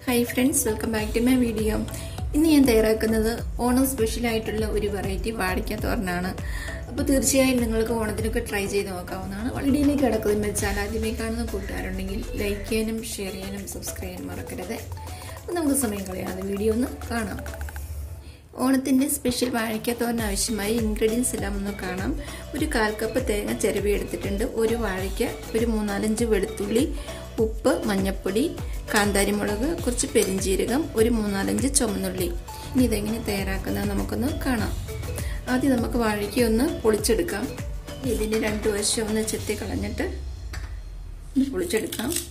hi friends welcome back to my video ഇന്ന് ഞാൻ തയ്യാറാക്കുന്നത് ഓണം സ്പെഷ്യൽ ആയിട്ടുള്ള ഒരു വെറൈറ്റി വാടിക്ക തോരനാണ് അപ്പോൾ തീർച്ചയായും നിങ്ങൾക്ക് ഓണത്തിനൊക്കെ ട്രൈ ചെയ്ത് നോക്കാവുന്നതാണ് വീഡിയോയിലേക്ക് കിടക്കുന്നതെന്ന് വെച്ചാൽ ആദ്യമേ കാണുന്ന കൂട്ടുകാരുണ്ടെങ്കിൽ ലൈക്ക് ചെയ്യാനും ഷെയർ ചെയ്യാനും സബ്സ്ക്രൈബ് ചെയ്യാനും മറക്കരുത് അപ്പോൾ നമുക്ക് സമയം കളയാതെ വീഡിയോ ഒന്ന് കാണാം ഓണത്തിൻ്റെ സ്പെഷ്യൽ വാഴയ്ക്കത്തോരന് ആവശ്യമായ ഇൻഗ്രീഡിയൻസ് എല്ലാം ഒന്ന് കാണാം ഒരു കാൽ കപ്പ് തേങ്ങ ചിരവി എടുത്തിട്ടുണ്ട് ഒരു വാഴയ്ക്ക ഒരു മൂന്നാലഞ്ച് വെളുത്തുള്ളി ഉപ്പ് മഞ്ഞൾപ്പൊടി കാന്താരിമുളക് കുറച്ച് പെരിഞ്ചീരകം ഒരു മൂന്നാലഞ്ച് ചുമന്നുള്ളി ഇനി ഇതെങ്ങനെ തയ്യാറാക്കുന്നത് നമുക്കൊന്ന് കാണാം ആദ്യം നമുക്ക് വാഴയ്ക്ക ഒന്ന് പൊളിച്ചെടുക്കാം ഇതിൻ്റെ രണ്ട് വശം ഒന്ന് ചെത്തി കളഞ്ഞിട്ട് പൊളിച്ചെടുക്കാം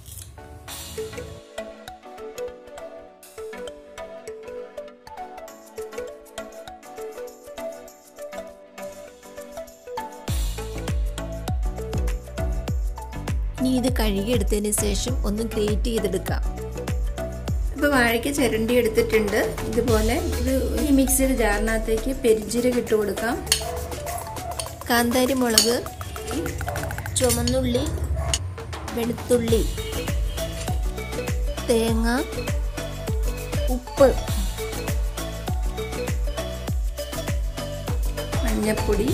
ഇനി ഇത് കഴുകിയെടുത്തതിന് ശേഷം ഒന്ന് ഗ്രേറ്റ് ചെയ്തെടുക്കാം ഇപ്പോൾ വാഴയ്ക്ക് ചിരണ്ടി എടുത്തിട്ടുണ്ട് ഇതുപോലെ ഇത് ഈ മിക്സിയുടെ ജാറിനകത്തേക്ക് പെരിഞ്ചീരകം ഇട്ട് കൊടുക്കാം കാന്താരി മുളക് ചുമന്നുള്ളി വെളുത്തുള്ളി തേങ്ങ ഉപ്പ് മഞ്ഞപ്പൊടി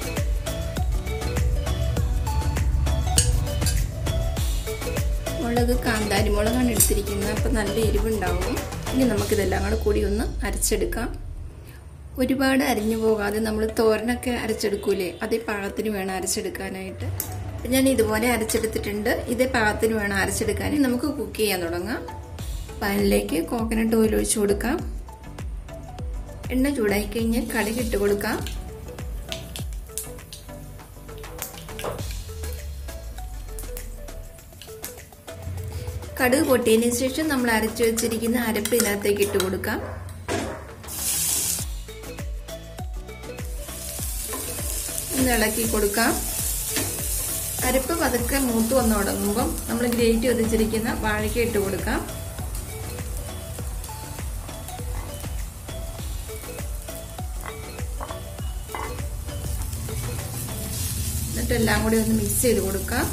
മുളക് കാന്താരി മുളകാണ് എടുത്തിരിക്കുന്നത് അപ്പം നല്ല എരിവുണ്ടാവും ഇനി നമുക്കിതെല്ലാം കൂടെ കൂടി ഒന്ന് അരച്ചെടുക്കാം ഒരുപാട് അരിഞ്ഞു പോകാതെ നമ്മൾ തോരനൊക്കെ അരച്ചെടുക്കൂലേ അതേ പാകത്തിന് വേണം അരച്ചെടുക്കാനായിട്ട് ഞാൻ ഇതുപോലെ അരച്ചെടുത്തിട്ടുണ്ട് ഇതേ പാകത്തിന് വേണം അരച്ചെടുക്കാൻ നമുക്ക് കുക്ക് ചെയ്യാൻ തുടങ്ങാം പാനിലേക്ക് കോക്കനട്ട് ഓയിൽ ഒഴിച്ചു കൊടുക്കാം എണ്ണ ചൂടായി കഴിഞ്ഞാൽ കടുക് ഇട്ട് കൊടുക്കാം കടുക് പൊട്ടിയതിന് ശേഷം നമ്മൾ അരച്ചു വെച്ചിരിക്കുന്ന അരപ്പ് ഇതിനകത്തേക്ക് ഇട്ട് കൊടുക്കാം ഒന്ന് ഇളക്കി കൊടുക്കാം അരപ്പ് പതുക്കെ മൂത്ത് വന്നു തുടങ്ങുമ്പം നമ്മൾ ഗ്രേറ്റ് ഒതിച്ചിരിക്കുന്ന വാഴയ്ക്ക ഇട്ട് കൊടുക്കാം എന്നിട്ട് എല്ലാം കൂടി ഒന്ന് മിക്സ് ചെയ്ത് കൊടുക്കാം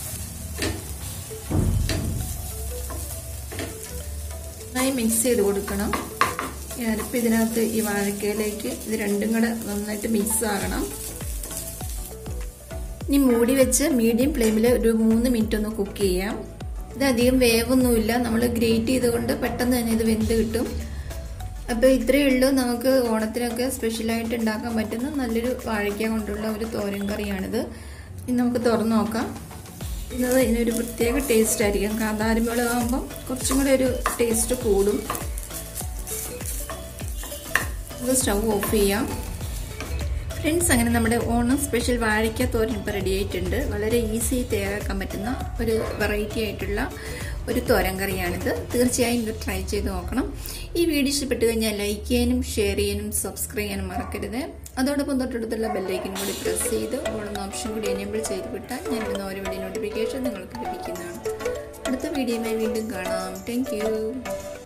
നന്നായി മിക്സ് ചെയ്ത് കൊടുക്കണം ഞാനിപ്പോൾ ഇതിനകത്ത് ഈ വാഴക്കയിലേക്ക് ഇത് രണ്ടും കൂടെ നന്നായിട്ട് മിക്സ് ആകണം ഇനി മൂടി വെച്ച് മീഡിയം ഫ്ലെയിമിൽ ഒരു മൂന്ന് മിനിറ്റ് ഒന്ന് കുക്ക് ചെയ്യാം ഇത് അധികം വേവൊന്നുമില്ല നമ്മൾ ഗ്രേറ്റ് ചെയ്തുകൊണ്ട് പെട്ടെന്ന് തന്നെ ഇത് വെന്ത് കിട്ടും അപ്പോൾ ഇത്രയേ ഉള്ളൂ നമുക്ക് ഓണത്തിനൊക്കെ സ്പെഷ്യലായിട്ട് ഉണ്ടാക്കാൻ പറ്റുന്ന നല്ലൊരു വാഴയ്ക്ക കൊണ്ടുള്ള ഒരു തോരൻ കറിയാണിത് ഇനി നമുക്ക് തുറന്നു നോക്കാം ഇന്നത് ഇതിനൊരു പ്രത്യേക ടേസ്റ്റ് ആയിരിക്കും കാന്താരിമുളക് ആകുമ്പം കുറച്ചും കൂടെ ഒരു ടേസ്റ്റ് കൂടും ഇത് സ്റ്റൗ ഓഫ് ചെയ്യാം ഫ്രണ്ട്സ് അങ്ങനെ നമ്മുടെ ഓണം സ്പെഷ്യൽ വാഴയ്ക്ക തോരൻ ഇപ്പോൾ റെഡി ആയിട്ടുണ്ട് വളരെ ഈസി തയ്യാറാക്കാൻ പറ്റുന്ന ഒരു വെറൈറ്റി ആയിട്ടുള്ള ഒരു തോരൻ കറിയാണിത് തീർച്ചയായും ഇത് ട്രൈ ചെയ്ത് നോക്കണം ഈ വീഡിയോ ഇഷ്ടപ്പെട്ട് കഴിഞ്ഞാൽ ലൈക്ക് ചെയ്യാനും ഷെയർ ചെയ്യാനും സബ്സ്ക്രൈബ് ചെയ്യാനും മറക്കരുത് അതോടൊപ്പം തൊട്ടടുത്തുള്ള ബെല്ലൈക്കൻ കൂടി പ്രസ് ചെയ്ത് ഓടുന്ന ഓപ്ഷൻ കൂടി എനേബിൾ ചെയ്ത് വിട്ടാൽ ഞാനിടുന്ന ഓരോ വീഡിയോ നോട്ടിഫിക്കേഷൻ നിങ്ങൾക്ക് ലഭിക്കുന്നതാണ് അടുത്ത വീഡിയോയുമായി വീണ്ടും കാണാം താങ്ക്